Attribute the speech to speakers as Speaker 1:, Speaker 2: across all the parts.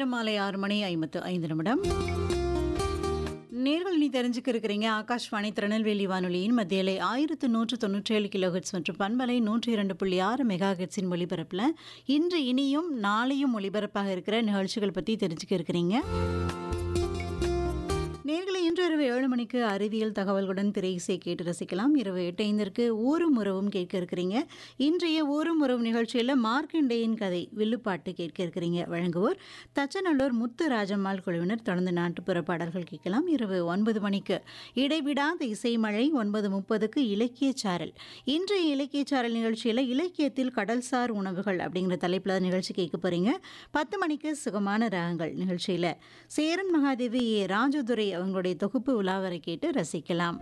Speaker 1: நேரம் மாலை ஆறு மணி ஐம்பத்து ஐந்து நிமிடம் நேர்கள் நீ தெரிஞ்சுக்க இருக்கிறீங்க ஆகாஷ்வாணி திருநெல்வேலி வானொலியின் மத்தியலை ஆயிரத்து நூற்று தொண்ணூற்றி ஏழு கிலோஹெட்ஸ் மற்றும் பண்பலை நூற்றி இரண்டு புள்ளி ஆறு மெகா ஹெட்ஸின் ஒலிபரப்பில் இன்று இனியும் நாளையும் ஒலிபரப்பாக இருக்கிற நிகழ்ச்சிகள் பற்றி தெரிஞ்சுக்க இருக்கிறீங்க நேர்களை இன்று இரவு ஏழு மணிக்கு அறிவியல் தகவல்களுடன் திரை இசை கேட்டு ரசிக்கலாம் இரவு எட்டு ஐந்திற்கு ஊரும் உறவும் கேட்க இருக்கிறீங்க இன்றைய ஊரும் உறவு நிகழ்ச்சியில் மார்க்கண்டேயின் கதை வில்லுப்பாட்டு கேட்க இருக்கிறீங்க வழங்குவோர் தச்சநல்லூர் முத்து ராஜம்மாள் குழுவினர் தொடர்ந்து நாட்டுப்புற பாடல்கள் கேட்கலாம் இரவு ஒன்பது மணிக்கு இடைவிடாத இசைமழை ஒன்பது முப்பதுக்கு இலக்கிய சாரல் இன்றைய இலக்கிய சாரல் நிகழ்ச்சியில் இலக்கியத்தில் கடல்சார் உணவுகள் அப்படிங்கிற தலைப்பில் தான் நிகழ்ச்சி கேட்க போறீங்க பத்து மணிக்கு சுகமான ராகங்கள் நிகழ்ச்சியில் சேரன் மகாதேவி ஏ ராஜதுரை அவங்களுடைய தொகுப்பு உலாவரை கேட்டு ரசிக்கலாம்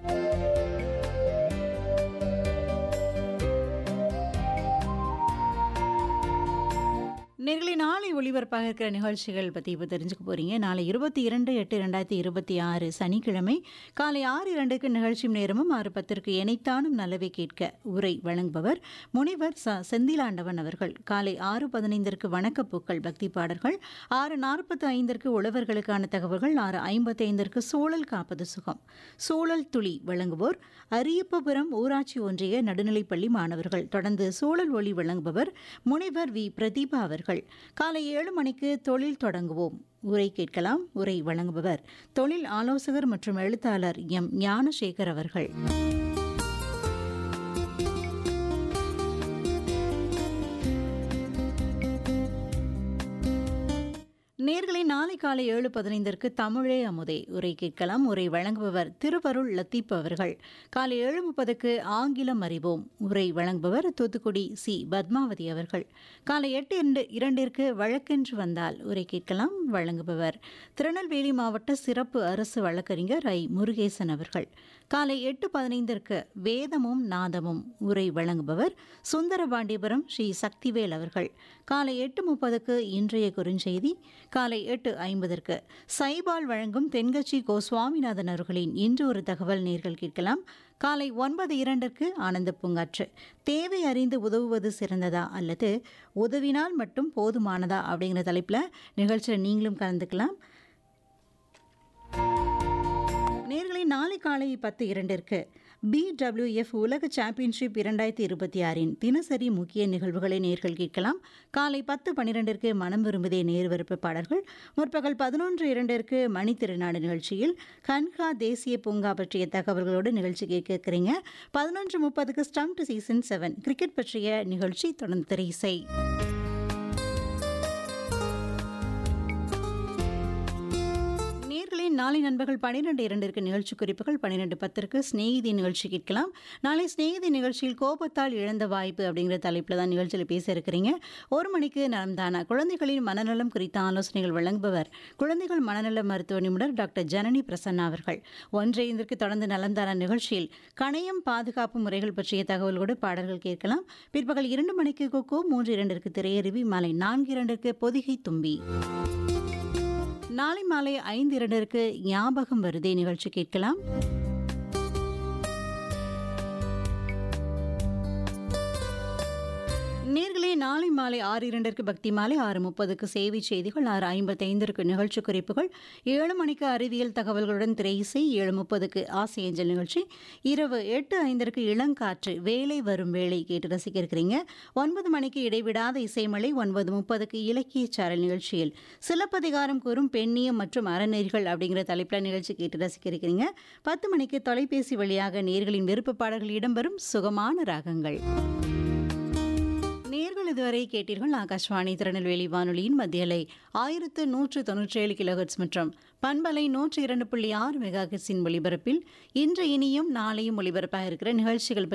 Speaker 1: நேர்களை நாளை ஒளிபரப்பாக இருக்கிற நிகழ்ச்சிகள் பற்றி இப்போ தெரிஞ்சுக்க போறீங்க நாளை இருபத்தி இரண்டு எட்டு ரெண்டாயிரத்தி இருபத்தி ஆறு சனிக்கிழமை காலை ஆறு இரண்டுக்கு நிகழ்ச்சி நேரமும் ஆறு பத்திற்கு இணைத்தானும் நல்லவை கேட்க உரை வழங்குபவர் முனிவர் ச செந்திலாண்டவன் அவர்கள் காலை ஆறு பதினைந்திற்கு வணக்கப்பூக்கள் பக்தி பாடல்கள் ஆறு நாற்பத்தி ஐந்திற்கு உழவர்களுக்கான தகவல்கள் ஆறு ஐம்பத்தி ஐந்திற்கு சூழல் காப்பது சுகம் சூழல் துளி வழங்குவோர் அரியப்பபுரம் ஊராட்சி ஒன்றிய நடுநிலைப்பள்ளி மாணவர்கள் தொடர்ந்து சூழல் ஒளி வழங்குபவர் முனைவர் வி பிரதீபா அவர்கள் காலை ஏழு மணிக்கு தொழில் தொடங்குவோம் உரை கேட்கலாம் உரை வழங்குபவர் தொழில் ஆலோசகர் மற்றும் எழுத்தாளர் எம் ஞானசேகர் அவர்கள் நேர்களை நாளை காலை ஏழு பதினைந்திற்கு தமிழே அமுதே உரை கேட்கலாம் உரை வழங்குபவர் திருவருள் லத்தீப் அவர்கள் காலை ஏழு முப்பதுக்கு ஆங்கிலம் அறிவோம் உரை வழங்குபவர் தூத்துக்குடி சி பத்மாவதி அவர்கள் காலை எட்டு இரண்டு இரண்டிற்கு வழக்கென்று வந்தால் உரை கேட்கலாம் வழங்குபவர் திருநெல்வேலி மாவட்ட சிறப்பு அரசு வழக்கறிஞர் ஐ முருகேசன் அவர்கள் காலை எட்டு பதினைந்திற்கு வேதமும் நாதமும் உரை வழங்குபவர் சுந்தரபாண்டியபுரம் ஸ்ரீ சக்திவேல் அவர்கள் காலை எட்டு முப்பதுக்கு இன்றைய குறுஞ்செய்தி காலை எட்டு ஐம்பதற்கு சைபால் வழங்கும் தென்கட்சி கோ சுவாமிநாதன் அவர்களின் இன்று ஒரு தகவல் நேர்கள் கேட்கலாம் காலை ஒன்பது இரண்டிற்கு ஆனந்த பூங்காற்று தேவை அறிந்து உதவுவது சிறந்ததா அல்லது உதவினால் மட்டும் போதுமானதா அப்படிங்கிற தலைப்பில் நிகழ்ச்சியில் நீங்களும் கலந்துக்கலாம் நேர்களை நாளை காலை பத்து இரண்டிற்கு பிடபிள்யூஎஃப் உலக சாம்பியன்ஷிப் இரண்டாயிரத்தி இருபத்தி ஆறின் தினசரி முக்கிய நிகழ்வுகளை நேர்கள் கேட்கலாம் காலை பத்து பன்னிரெண்டிற்கு மனம் விரும்புதே நேர்வரப்பு பாடல்கள் முற்பகல் பதினொன்று இரண்டிற்கு மணி திருநாடு நிகழ்ச்சியில் கன்ஹா தேசிய பூங்கா பற்றிய தகவல்களோடு நிகழ்ச்சி கேட்க இருக்கிறீங்க பதினொன்று முப்பதுக்கு ஸ்டம்ப் சீசன் செவன் கிரிக்கெட் பற்றிய நிகழ்ச்சி தொடர்ந்து திரை இசை நேர்களை நாளை நண்பர்கள் பன்னிரெண்டு இரண்டிற்கு நிகழ்ச்சி குறிப்புகள் பன்னிரெண்டு பத்திற்கு ஸ்நேகிதி நிகழ்ச்சி கேட்கலாம் நாளை ஸ்நேகிதி நிகழ்ச்சியில் கோபத்தால் இழந்த வாய்ப்பு அப்படிங்கிற தலைப்பில் தான் நிகழ்ச்சியில் பேச இருக்கிறீங்க ஒரு மணிக்கு நலம்தானா குழந்தைகளின் மனநலம் குறித்த ஆலோசனைகள் வழங்குபவர் குழந்தைகள் மனநல மருத்துவ நிபுணர் டாக்டர் ஜனனி பிரசன்னா அவர்கள் ஒன்றைந்திற்கு தொடர்ந்து நலம்தானா நிகழ்ச்சியில் கணையம் பாதுகாப்பு முறைகள் பற்றிய தகவலோடு பாடல்கள் கேட்கலாம் பிற்பகல் இரண்டு மணிக்கு கொக்கோ மூன்று இரண்டிற்கு திரையருவி மாலை நான்கு இரண்டிற்கு பொதிகை தும்பி நாளை மாலை ஐந்து இரண்டிற்கு ஞாபகம் வருதே நிகழ்ச்சி கேட்கலாம் நேர்களே நாளை மாலை ஆறு இரண்டிற்கு பக்தி மாலை ஆறு முப்பதுக்கு சேவை செய்திகள் ஆறு ஐம்பத்தி ஐந்திற்கு நிகழ்ச்சி குறிப்புகள் ஏழு மணிக்கு அறிவியல் தகவல்களுடன் திரை இசை ஏழு முப்பதுக்கு ஆசை ஏஞ்சல் நிகழ்ச்சி இரவு எட்டு ஐந்திற்கு இளங்காற்று வேலை வரும் வேலை கேட்டு ரசிக்க இருக்கிறீங்க ஒன்பது மணிக்கு இடைவிடாத இசைமலை ஒன்பது முப்பதுக்கு இலக்கிய சாரல் நிகழ்ச்சியில் சிலப்பதிகாரம் கூறும் பெண்ணியம் மற்றும் அறநெறிகள் அப்படிங்கிற தலைப்பில் நிகழ்ச்சி கேட்டு ரசிக்க இருக்கிறீங்க பத்து மணிக்கு தொலைபேசி வழியாக நேர்களின் விருப்ப பாடல்கள் இடம்பெறும் சுகமான ராகங்கள் நேர்கள் இதுவரை கேட்டீர்கள் ஆகாஷ்வாணி திருநெல்வேலி வானொலியின் மத்தியலை ஆயிரத்து நூற்று தொன்னூற்றி ஏழு கிலோஹெட்ஸ் மற்றும் பண்பலை நூற்றி இரண்டு புள்ளி ஆறு மெகா ஹெட்ஸின் ஒலிபரப்பில் இன்று இனியும் நாளையும் ஒலிபரப்பாக இருக்கிற நிகழ்ச்சிகள்